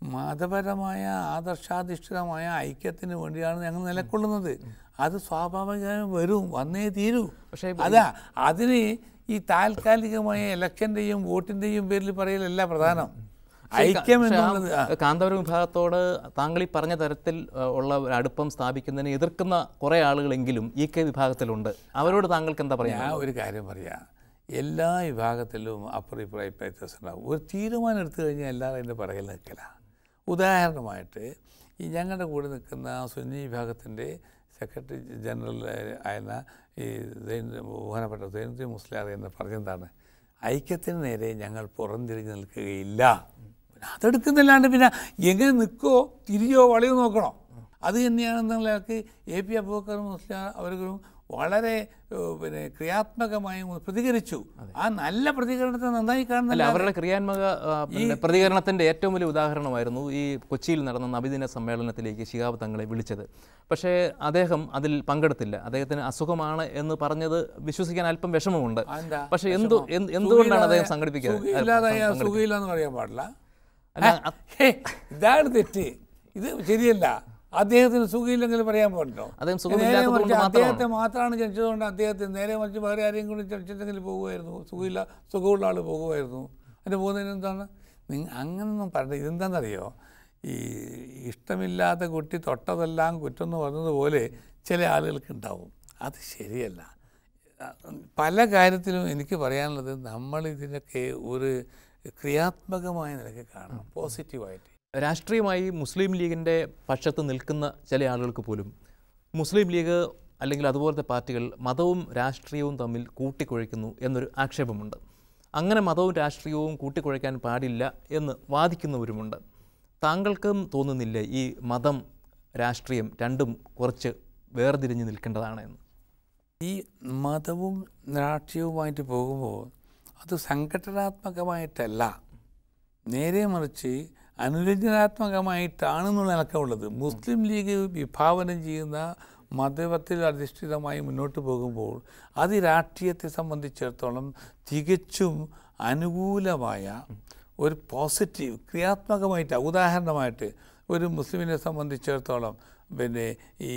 മതപരമായ ആദർശാധിഷ്ഠിതമായ ഐക്യത്തിന് വേണ്ടിയാണ് ഞങ്ങൾ നിലകൊള്ളുന്നത് അത് സ്വാഭാവികമായും വരും വന്നേ തീരൂ പക്ഷേ അതാ അതിന് ഈ താൽക്കാലികമായ ഇലക്ഷൻ്റെയും വോട്ടിൻ്റെയും പേരിൽ പറയലല്ല പ്രധാനം ഐക്യം പക്ഷേ ആ എന്നുള്ളത് ആ, കാന്തപുരം വിഭാഗത്തോട് താങ്കൾ ഈ പറഞ്ഞ തരത്തിൽ ആ, ഉള്ള ഒരു അടുപ്പം സ്ഥാപിക്കുന്നതിനെ എതിർക്കുന്ന കുറേ ആളുകളെങ്കിലും ഇ കെ വിഭാഗത്തിലുണ്ട് അവരോട് താങ്കൾക്ക് എന്താ പറയാ ഞാൻ ഒരു കാര്യം പറയാം എല്ലാ വിഭാഗത്തിലും അപ്പുറം ഇപ്പുറം അഭിപ്രായ വ്യത്യാസം ഉണ്ടാവും ഒരു തീരുമാനം എടുത്തു കഴിഞ്ഞാൽ എല്ലാവരും അതിൻ്റെ പിറകിൽ നിൽക്കില്ല ഉദാഹരണമായിട്ട് ഈ ഞങ്ങളുടെ കൂടെ നിൽക്കുന്ന സുന്നി വിഭാഗത്തിൻ്റെ സെക്രട്ടറി ജനറൽ ആയിരുന്ന ഈ സൈൻ- ബഹുമാനപ്പെട്ട സൈനുദ്ദീൻ മുസ്ലിയാർ എന്ന് പറഞ്ഞെന്താണ് ഐക്യത്തിന് നേരെ ഞങ്ങൾ പുറംതിരിഞ്ഞ് നിൽക്കുകയില്ല പിന്നെ അതെടുക്കുന്നില്ലാണ്ട് പിന്നെ എങ്ങനെ നിൽക്കോ തിരിയോ വളയോ നോക്കണോ അത് തന്നെയാണെന്നുള്ളവർക്ക് എ പി അബൂബക്കർ മുസ്ലിം അവർക്കും വളരെ ഏഹ്, പിന്നെ ക്രിയാത്മകമായി പ്രതികരിച്ചു ആ നല്ല പ്രതികരണത്തെ നന്നായി അല്ല കാണുന്നില്ല അവരുടെ ക്രിയാത്മക ആ, പിന്നെ പ്രതികരണത്തിന്റെ ഏറ്റവും വലിയ ഉദാഹരണമായിരുന്നു ഈ കൊച്ചിയിൽ നടന്ന നബിദിന സമ്മേളനത്തിലേക്ക് ശിഹാബ് തങ്ങളെ വിളിച്ചത് പക്ഷേ അദ്ദേഹം അതിൽ പങ്കെടുത്തില്ല അദ്ദേഹത്തിന് അസുഖമാണ് എന്ന് പറഞ്ഞത് വിശ്വസിക്കാൻ അല്പം വിഷമമുണ്ട് അതെന്താ? പക്ഷേ എന്തു എന്ത് എന്തുകൊണ്ടാണ് അദ്ദേഹം സംഘടിപ്പിക്കുന്നത് സുഖമില്ലാതായ സുഖമില്ല എന്ന് പറയാൻ പാടില്ല അല്ല, ആ, ഹേ, ഇതാണ് തെറ്റ് ഇത് ശരിയല്ല അദ്ദേഹത്തിന് സുഖമില്ലെങ്കിൽ പറയാൻ പാടില്ലോ അദ്ദേഹം നേരെ സുഖമില്ലാത്തത് മറിച്ച് കൊണ്ട് മാത്രമാണ് അദ്ദേഹത്തെ മാത്രമാണ് ജനിച്ചതുകൊണ്ട് അദ്ദേഹത്തിന് നേരെ മറിച്ച് വേറെ ആരെയും കൂടി ജനിച്ചിട്ടെങ്കിൽ പോകുമായിരുന്നു സുഖമില്ല സുഖമുള്ള ആൾ പോകുമായിരുന്നു അതിൻ്റെ പോകുന്നതിന് എന്താണ് നിങ്ങൾ അങ്ങനൊന്നും പറഞ്ഞ ഇതെന്താണെന്നറിയോ ഈ ഇഷ്ടമില്ലാത്ത കുട്ടി തൊട്ടതെല്ലാം കുറ്റം എന്ന് പറഞ്ഞതുപോലെ ചില ആളുകൾക്ക് ഉണ്ടാവും അത് ശരിയല്ല പല കാര്യത്തിലും എനിക്ക് പറയാനുള്ളത് നമ്മൾ ഇതിനൊക്കെ ഒരു ക്രിയാത്മകമായ നിലയ്ക്ക് കാണണം പോസിറ്റീവായിട്ട് രാഷ്ട്രീയമായി മുസ്ലിം ലീഗിൻ്റെ പക്ഷത്ത് നിൽക്കുന്ന ചില ആളുകൾക്ക് പോലും മുസ്ലിം ലീഗ് അല്ലെങ്കിൽ അതുപോലത്തെ പാർട്ടികൾ മതവും രാഷ്ട്രീയവും തമ്മിൽ കൂട്ടിക്കുഴയ്ക്കുന്നു എന്നൊരു ആക്ഷേപമുണ്ട് അങ്ങനെ മതവും രാഷ്ട്രീയവും കൂട്ടിക്കുഴയ്ക്കാൻ പാടില്ല എന്ന് വാദിക്കുന്നവരുമുണ്ട് താങ്കൾക്കും തോന്നുന്നില്ലേ ഈ മതം രാഷ്ട്രീയം രണ്ടും കുറച്ച് വേർതിരിഞ്ഞ് നിൽക്കേണ്ടതാണ് എന്ന് ഈ മതവും രാഷ്ട്രീയവുമായിട്ട് പോകുമ്പോൾ അത് സംഘടനാത്മകമായിട്ടല്ല നേരെ മറിച്ച് അനുരഞ്ജനാത്മകമായിട്ടാണെന്നുള്ള നിലക്കമുള്ളത് മുസ്ലിം ലീഗ് വിഭാവനം ചെയ്യുന്ന മതത്തിൽ അധിഷ്ഠിതമായി മുന്നോട്ട് പോകുമ്പോൾ അത് രാഷ്ട്രീയത്തെ സംബന്ധിച്ചിടത്തോളം തികച്ചും അനുകൂലമായ ഒരു പോസിറ്റീവ് ക്രിയാത്മകമായിട്ട് ഉദാഹരണമായിട്ട് ഒരു മുസ്ലിമിനെ സംബന്ധിച്ചിടത്തോളം പിന്നെ ഈ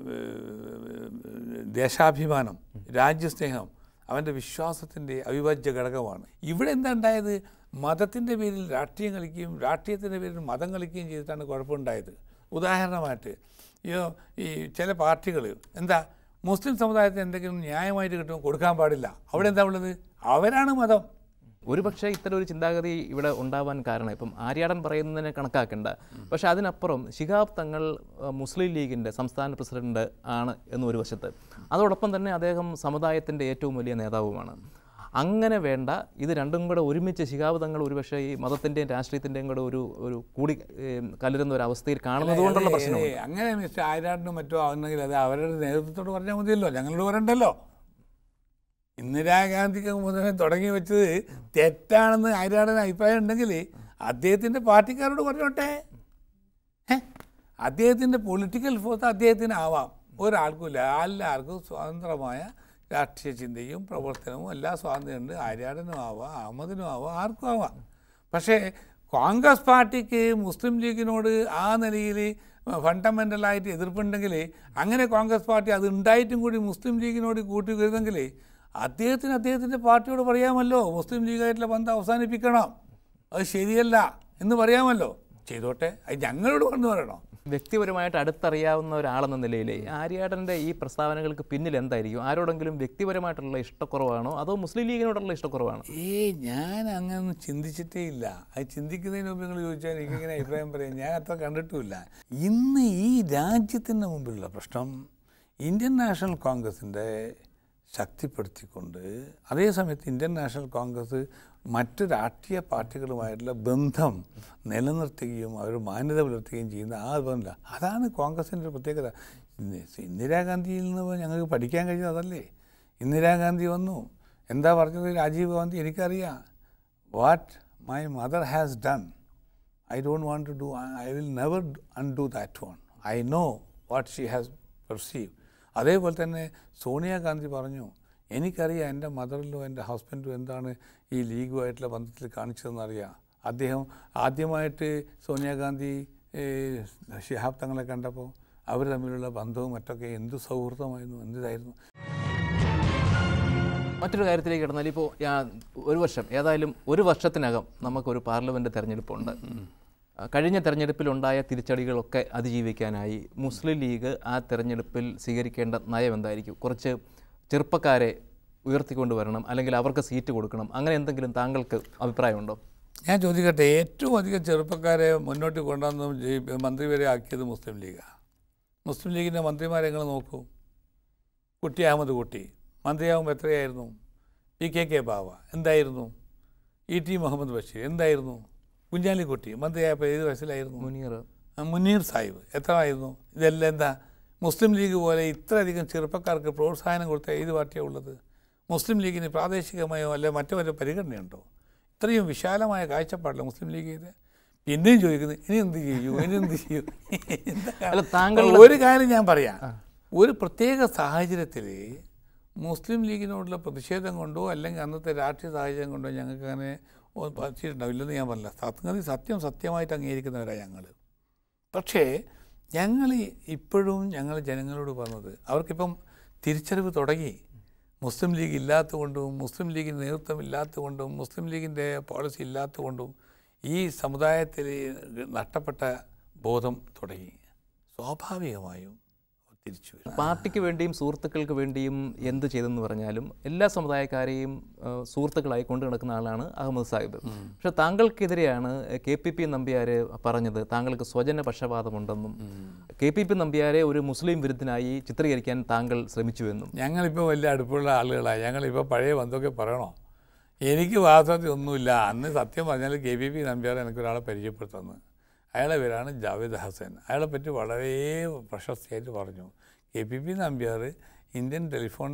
ഏഹ്, ദേശാഭിമാനം രാജ്യസ്നേഹം അവൻ്റെ വിശ്വാസത്തിൻ്റെ അവിഭാജ്യ ഘടകമാണ് ഇവിടെ എന്താ ഉണ്ടായത് മതത്തിൻ്റെ പേരിൽ രാഷ്ട്രീയം കളിക്കുകയും രാഷ്ട്രീയത്തിൻ്റെ പേരിൽ മതം കളിക്കുകയും ചെയ്തിട്ടാണ് കുഴപ്പമുണ്ടായത് ഉദാഹരണമായിട്ട് ഈ ഈ ചില പാർട്ടികൾ എന്താ മുസ്ലിം സമുദായത്തിന് എന്തെങ്കിലും ന്യായമായിട്ട് കിട്ടുമ്പോൾ കൊടുക്കാൻ പാടില്ല അവിടെ എന്താ ഉള്ളത് അവരാണ് മതം ഒരുപക്ഷെ ഇത്തരം ഒരു ചിന്താഗതി ഇവിടെ ഉണ്ടാവാൻ കാരണം ഇപ്പം ആര്യാടൻ പറയുന്നതിനെ കണക്കാക്കേണ്ട പക്ഷെ അതിനപ്പുറം ശിഹാബ് തങ്ങൾ അഹ്, മുസ്ലിം ലീഗിൻ്റെ സംസ്ഥാന പ്രസിഡന്റ് ആണ് എന്നൊരു വശത്ത് അതോടൊപ്പം തന്നെ അദ്ദേഹം സമുദായത്തിൻ്റെ ഏറ്റവും വലിയ നേതാവുമാണ് അങ്ങനെ വേണ്ട ഇത് രണ്ടും കൂടെ ഒരുമിച്ച് ശിഹാബ് തങ്ങൾ ഒരുപക്ഷെ ഈ മതത്തിൻ്റെയും രാഷ്ട്രീയത്തിൻ്റെയും കൂടെ ഒരു ഒരു കൂടി ഏം, കലരുന്ന ഒരു അവസ്ഥയിൽ കാണുന്നത് കൊണ്ടുള്ള ഏയ് പ്രശ്നമുണ്ട് ഏയ് അങ്ങനെ മിസ്റ്റർ ആയിരാട്ടിനും മറ്റോ ആവുന്നെങ്കിൽ അത് അവരുടെ നേതൃത്വത്തോട് പറഞ്ഞാൽ മതിയല്ലോ ഞങ്ങളോട് പറയണ്ടല്ലോ ഇന്ദിരാഗാന്ധിക്ക് മുതലേ തുടങ്ങി വെച്ചത് തെറ്റാണെന്ന് ആയിരാടന് അഭിപ്രായം ഉണ്ടെങ്കിൽ അദ്ദേഹത്തിൻ്റെ പാർട്ടിക്കാരോട് പറഞ്ഞോട്ടെ ഏ? അദ്ദേഹത്തിൻ്റെ പൊളിറ്റിക്കൽ ഫോഴ്സ് അദ്ദേഹത്തിന് ആവാം ഒരാൾക്കും ഇല്ല എല്ലാവർക്കും സ്വതന്ത്രമായ രാഷ്ട്രീയ ചിന്തയും പ്രവർത്തനവും എല്ലാ സ്വാതന്ത്ര്യമുണ്ട് ആര്യാടനും ആവാം അഹമ്മദിനും ആവാം ആർക്കും ആവാം പക്ഷേ കോൺഗ്രസ് പാർട്ടിക്ക് മുസ്ലിം ലീഗിനോട് ആ നിലയിൽ ഫണ്ടമെൻ്റലായിട്ട് എതിർപ്പുണ്ടെങ്കിൽ അങ്ങനെ കോൺഗ്രസ് പാർട്ടി അത് ഉണ്ടായിട്ടും കൂടി മുസ്ലിം ലീഗിനോട് കൂട്ടി വരുന്നെങ്കിൽ അദ്ദേഹത്തിന് അദ്ദേഹത്തിൻ്റെ പാർട്ടിയോട് പറയാമല്ലോ മുസ്ലിം ലീഗായിട്ടുള്ള ബന്ധം അവസാനിപ്പിക്കണം അത് ശരിയല്ല എന്ന് പറയാമല്ലോ ചെയ്തോട്ടെ അത് ഞങ്ങളോട് വന്ന് പറയണം വ്യക്തിപരമായിട്ട് അടുത്തറിയാവുന്ന ഒരാളെന്ന നിലയിൽ ആര്യാടൻ്റെ ഈ പ്രസ്താവനകൾക്ക് പിന്നിൽ എന്തായിരിക്കും ആരോടെങ്കിലും വ്യക്തിപരമായിട്ടുള്ള ഇഷ്ടക്കുറവാണോ അതോ മുസ്ലിം ലീഗിനോടുള്ള ഇഷ്ടക്കുറവാണോ ഏ ഞാൻ അങ്ങനെ ചിന്തിച്ചിട്ടേ ഇല്ല അത് ചിന്തിക്കുന്നതിന് മുമ്പ് നിങ്ങൾ ചോദിച്ചാൽ എനിക്കിങ്ങനെ അഭിപ്രായം പറയാം ഞാൻ അത്ര കണ്ടിട്ടുമില്ല ഇന്ന് ഈ രാജ്യത്തിന് മുമ്പിലുള്ള പ്രശ്നം ഇന്ത്യൻ നാഷണൽ കോൺഗ്രസിൻ്റെ ശക്തിപ്പെടുത്തിക്കൊണ്ട് അതേസമയത്ത് ഇന്ത്യൻ നാഷണൽ കോൺഗ്രസ് മറ്റ് രാഷ്ട്രീയ പാർട്ടികളുമായിട്ടുള്ള ബന്ധം നിലനിർത്തുകയും അവർ മാന്യത പുലർത്തുകയും ചെയ്യുന്ന ആ ബന്ധം അതാണ് കോൺഗ്രസിൻ്റെ ഒരു പ്രത്യേകത ഇന്ന് ഇന്ദിരാഗാന്ധിയിൽ നിന്ന് ഞങ്ങൾക്ക് പഠിക്കാൻ കഴിഞ്ഞത് അതല്ലേ ഇന്ദിരാഗാന്ധി വന്നു എന്താ പറഞ്ഞത് രാജീവ് ഗാന്ധി എനിക്കറിയാം what my mother has done I don't want to do I will never undo that one I know what she has perceive അതേപോലെ തന്നെ സോണിയാഗാന്ധി പറഞ്ഞു എനിക്കറിയാം എൻ്റെ മദറിലും എൻ്റെ ഹസ്ബൻഡും എന്താണ് ഈ ലീഗുമായിട്ടുള്ള ബന്ധത്തിൽ കാണിച്ചതെന്ന് അറിയാം അദ്ദേഹം ആദ്യമായിട്ട് സോണിയാഗാന്ധി ഏഹ്, ശിഹാബ് തങ്ങളെ കണ്ടപ്പോൾ അവർ തമ്മിലുള്ള ബന്ധവും മറ്റൊക്കെ എന്ത് സൗഹൃദമായിരുന്നു എന്തിതായിരുന്നു മറ്റൊരു കാര്യത്തിലേക്ക് കിടന്നാൽ ഇപ്പോൾ ഒരു വർഷം ഏതായാലും ഒരു വർഷത്തിനകം നമുക്കൊരു പാർലമെൻറ്റ് തെരഞ്ഞെടുപ്പുണ്ട് ആ, കഴിഞ്ഞ തെരഞ്ഞെടുപ്പിലുണ്ടായ തിരിച്ചടികളൊക്കെ അതിജീവിക്കാനായി മുസ്ലിം ലീഗ് ആ തെരഞ്ഞെടുപ്പിൽ സ്വീകരിക്കേണ്ട നയം എന്തായിരിക്കും കുറച്ച് ചെറുപ്പക്കാരെ ഉയർത്തിക്കൊണ്ട് വരണം അല്ലെങ്കിൽ അവർക്ക് സീറ്റ് കൊടുക്കണം അങ്ങനെ എന്തെങ്കിലും താങ്കൾക്ക് അഭിപ്രായമുണ്ടോ ഞാൻ ചോദിക്കട്ടെ ഏറ്റവും അധികം ചെറുപ്പക്കാരെ മുന്നോട്ട് കൊണ്ടുവന്ന് ജയി- മന്ത്രി വരെ ആക്കിയത് മുസ്ലിം ലീഗാണ് മുസ്ലിം ലീഗിൻ്റെ മന്ത്രിമാരെ നിങ്ങൾ നോക്കൂ കുട്ടി അഹമ്മദ് കുട്ടി മന്ത്രിയാകുമ്പോൾ എത്രയായിരുന്നു പി കെ കെ ബാവ എന്തായിരുന്നു ഇ ടി മുഹമ്മദ് ബഷീർ എന്തായിരുന്നു കുഞ്ഞാലിക്കുട്ടി മന്ത്രിയായപ്പോൾ ഏത് വയസ്സിലായിരുന്നു മുനീർ ആ, മുനീർ സാഹിബ് എത്ര ആയിരുന്നു ഇതെല്ലാം എന്താ മുസ്ലിം ലീഗ് പോലെ ഇത്രയധികം ചെറുപ്പക്കാർക്ക് പ്രോത്സാഹനം കൊടുത്ത ഏത് പാർട്ടിയാണ് ഉള്ളത് മുസ്ലിം ലീഗിന് പ്രാദേശികമായോ അല്ലെ മറ്റോ വല്ല പരിഗണനയുണ്ടോ ഇത്രയും വിശാലമായ കാഴ്ചപ്പാടില്ല മുസ്ലിം ലീഗ് ഇത് പിന്നെയും ചോദിക്കുന്നത് ഇനി എന്ത് ചെയ്യൂ ഇനി എന്ത് ചെയ്യൂ എന്താ അല്ല താങ്കളുടെ ഒരു കാര്യം ഞാൻ പറയാം ഒരു പ്രത്യേക സാഹചര്യത്തിൽ മുസ്ലിം ലീഗിനോടുള്ള പ്രതിഷേധം കൊണ്ടോ അല്ലെങ്കിൽ അന്നത്തെ രാഷ്ട്രീയ സാഹചര്യം കൊണ്ടോ ഞങ്ങൾക്ക് അങ്ങനെ പറ്റിയിട്ടുണ്ടാവും ഇല്ലെന്ന് ഞാൻ പറഞ്ഞില്ല സംഗതി സത്യം സത്യമായിട്ട് അംഗീകരിക്കുന്നവരാണ് ഞങ്ങൾ പക്ഷേ ഞങ്ങൾ ഇപ്പോഴും ഞങ്ങൾ ജനങ്ങളോട് പറഞ്ഞത് അവർക്കിപ്പം തിരിച്ചറിവ് തുടങ്ങി മുസ്ലിം ലീഗ് ഇല്ലാത്തതുകൊണ്ടും മുസ്ലിം ലീഗിന് നേതൃത്വം ഇല്ലാത്തതുകൊണ്ടും മുസ്ലിം ലീഗിൻ്റെ പോളിസി ഇല്ലാത്തതുകൊണ്ടും ഈ സമുദായത്തിൽ നഷ്ടപ്പെട്ട ബോധം തുടങ്ങി സ്വാഭാവികമായും തിരിച്ചു വരും പാർട്ടിക്ക് വേണ്ടിയും സുഹൃത്തുക്കൾക്ക് വേണ്ടിയും എന്ത് ചെയ്തെന്ന് പറഞ്ഞാലും എല്ലാ സമുദായക്കാരെയും ആ, സുഹൃത്തുക്കളായി കൊണ്ടു നടക്കുന്ന ആളാണ് അഹമ്മദ് സാഹിബ് പക്ഷെ താങ്കൾക്കെതിരെയാണ് കെ പി പി നമ്പ്യാർ പറഞ്ഞത് താങ്കൾക്ക് സ്വജന പക്ഷപാതമുണ്ടെന്നും കെ പി പി നമ്പ്യാരെ ഒരു മുസ്ലിം വിരുദ്ധനായി ചിത്രീകരിക്കാൻ താങ്കൾ ശ്രമിച്ചുവെന്നും ഞങ്ങളിപ്പോൾ വലിയ അടുപ്പുള്ള ആളുകളാണ് ഞങ്ങളിപ്പോൾ പഴയ ബന്ധമൊക്കെ പറയണോ എനിക്ക് വാസ്തവത്തിൽ ഒന്നുമില്ല അന്ന് സത്യം പറഞ്ഞാൽ കെ പി പി നമ്പ്യാർ എനിക്കൊരാളെ പരിചയപ്പെടുത്തുന്നത് അയാളെ പേരാണ് ജാവേദ് ഹസൻ അയാളെ പറ്റി വളരെ പ്രശസ്തിയായിട്ട് പറഞ്ഞു K P P Nambiar Indian telephone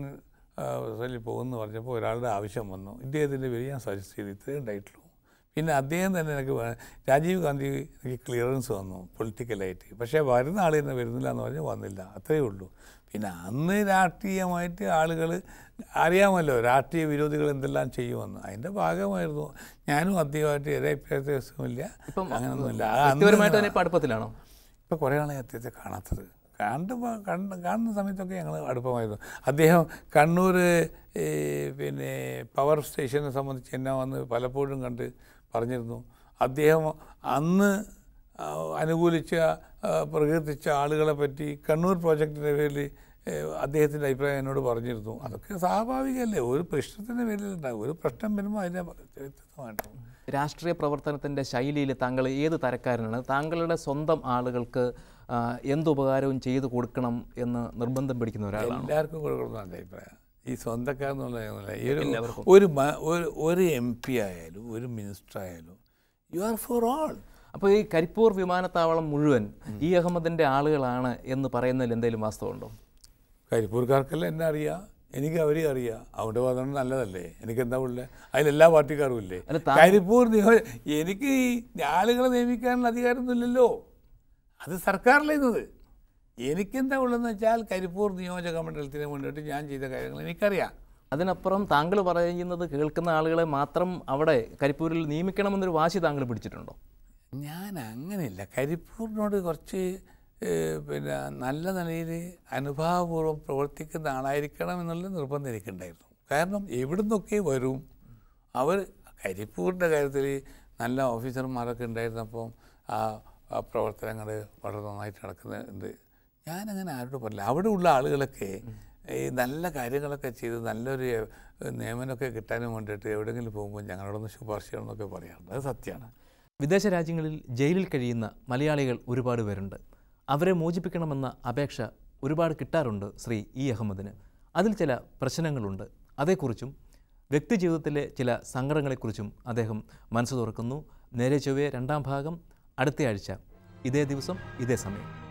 ിൽ പോകുമെന്ന് പറഞ്ഞപ്പോൾ ഒരാളുടെ ആവശ്യം വന്നു ഇദ്ദേഹത്തിൻ്റെ പേര് ഞാൻ സജസ്റ്റ് ചെയ്തു ഇത്രയും ഉണ്ടായിട്ടുള്ളൂ പിന്നെ അദ്ദേഹം തന്നെ എനിക്ക് വേ- രാജീവ് ഗാന്ധി എനിക്ക് ക്ലിയറൻസ് വന്നു പൊളിറ്റിക്കലായിട്ട് പക്ഷേ വരുന്ന ആൾ തന്നെ വരുന്നില്ല എന്ന് പറഞ്ഞാൽ വന്നില്ല അത്രയേ ഉള്ളൂ പിന്നെ അന്ന് രാഷ്ട്രീയമായിട്ട് ആളുകൾ അറിയാമല്ലോ രാഷ്ട്രീയ വിരോധികൾ എന്തെല്ലാം ചെയ്യുമെന്ന് അതിൻ്റെ ഭാഗമായിരുന്നു ഞാനും അദ്ദേഹമായിട്ട് ഏറെ വ്യത്യാസമില്ല ഇപ്പം അങ്ങനെയൊന്നുമില്ല ആ അന്ന് വ്യക്തിപരമായിട്ട് തന്നെ ഇപ്പം അടുപ്പത്തിലാണോ ഇപ്പോൾ കുറേ ആളെ അദ്ദേഹത്തെ കാണാത്തത് കണ്ടുമ്പോൾ കണ്ട് കാണുന്ന സമയത്തൊക്കെ ഞങ്ങൾ അടുപ്പമായിരുന്നു അദ്ദേഹം കണ്ണൂർ ഈ പിന്നെ പവർ സ്റ്റേഷനെ സംബന്ധിച്ച് എന്നെ വന്ന് പലപ്പോഴും കണ്ട് പറഞ്ഞിരുന്നു അദ്ദേഹം അന്ന് ആ, അനുകൂലിച്ച ആ, പ്രകീർത്തിച്ച ആളുകളെ പറ്റി കണ്ണൂർ പ്രോജക്റ്റിൻ്റെ പേരിൽ അദ്ദേഹത്തിൻ്റെ അഭിപ്രായം എന്നോട് പറഞ്ഞിരുന്നു അതൊക്കെ സ്വാഭാവികമല്ലേ ഒരു പ്രശ്നത്തിൻ്റെ പേരിലുണ്ടാകും ഒരു പ്രശ്നം വരുമ്പോൾ അതിൻ്റെ വ്യത്യസ്തമായിട്ടുണ്ടാകും രാഷ്ട്രീയ പ്രവർത്തനത്തിൻ്റെ ശൈലിയിൽ താങ്കൾ ഏത് തരക്കാരനാണ് താങ്കളുടെ സ്വന്തം ആളുകൾക്ക് ആ, എന്ത് ഉപകാരവും ചെയ്തു കൊടുക്കണം എന്ന് നിർബന്ധം പിടിക്കുന്ന ഒരാളാണ് എല്ലാവർക്കും കൊടുക്കണം എൻ്റെ അഭിപ്രായം ഈ സ്വന്തക്കാരെന്നുള്ള ഈ ഒരു എല്ലാവർക്കും. ഒരു മ- ഒരു ഒരു എം പി ആയാലും ഒരു മിനിസ്റ്റർ ആയാലും യു ആർ ഫോർ ഓൾ അപ്പോൾ ഈ കരിപ്പൂർ വിമാനത്താവളം മുഴുവൻ ഈ അഹമ്മദിൻ്റെ ആളുകളാണ് എന്ന് പറയുന്നതിൽ എന്തെങ്കിലും വാസ്തവമുണ്ടോ കരിപ്പൂർക്കാർക്കെല്ലാം എന്നെ അറിയാം എനിക്ക് അവരെ അറിയാം അവിടെ വന്നത് നല്ലതല്ലേ എനിക്ക് എന്താ ഉള്ളത് അതിലെല്ലാ പാർട്ടിക്കാരും ഇല്ലേ അല്ല, താ- കരിപ്പൂർ നിയോ- എനിക്ക് ഈ ആളുകളെ നിയമിക്കാനുള്ള അധികാരമൊന്നുമില്ലല്ലോ അത് സർക്കാരിലേന്നത് എനിക്കെന്താ ഉള്ളതെന്ന് വെച്ചാൽ കരിപ്പൂർ നിയോജക മണ്ഡലത്തിന് മുന്നിട്ട് ഞാൻ ചെയ്ത കാര്യങ്ങൾ എനിക്കറിയാം അതിനപ്പുറം താങ്കൾ പറയുന്നത് കേൾക്കുന്ന ആളുകളെ മാത്രം അവിടെ കരിപ്പൂരിൽ നിയമിക്കണമെന്നൊരു വാശി താങ്കൾ പിടിച്ചിട്ടുണ്ടോ ഞാൻ അങ്ങനെയില്ല കരിപ്പൂരിനോട് കുറച്ച് ഏഹ്, പിന്നെ നല്ല നിലയിൽ അനുഭാവപൂർവ്വം പ്രവർത്തിക്കുന്ന ആളായിരിക്കണം എന്നുള്ള നിർബന്ധം എനിക്കുണ്ടായിരുന്നു കാരണം എവിടുന്നൊക്കെ വരും അവർ കരിപ്പൂരിൻ്റെ കാര്യത്തിൽ നല്ല ഓഫീസർമാരൊക്കെ ഉണ്ടായിരുന്നപ്പം ആ ആ പ്രവർത്തനങ്ങൾ വളരെ നന്നായിട്ട് നടക്കുന്നുണ്ട് ഞാനങ്ങനെ ആരോട് പറയില്ല അവിടെ ഉള്ള ആളുകളൊക്കെ ഈ നല്ല കാര്യങ്ങളൊക്കെ ചെയ്ത് നല്ലൊരു ഏഹ്, നിയമനമൊക്കെ കിട്ടാനും വേണ്ടിയിട്ട് എവിടെയെങ്കിലും പോകുമ്പോൾ ഞങ്ങളോടൊന്ന് ശുപാർശ ചെയ്യണമെന്നൊക്കെ പറയാറുണ്ട് അത് സത്യമാണ് വിദേശ രാജ്യങ്ങളിൽ ജയിലിൽ കഴിയുന്ന മലയാളികൾ ഒരുപാട് പേരുണ്ട് അവരെ മോചിപ്പിക്കണമെന്ന അപേക്ഷ ഒരുപാട് കിട്ടാറുണ്ട് ശ്രീ ഇ അഹമ്മദിന് അതിൽ ചില പ്രശ്നങ്ങളുണ്ട് അതേക്കുറിച്ചും വ്യക്തിജീവിതത്തിലെ ചില സങ്കടങ്ങളെക്കുറിച്ചും അദ്ദേഹം മനസ്സ് തുറക്കുന്നു നേരെ ചൊവ്വേ രണ്ടാം ഭാഗം അടുത്തയാഴ്ച ഇതേ ദിവസം ഇതേ സമയം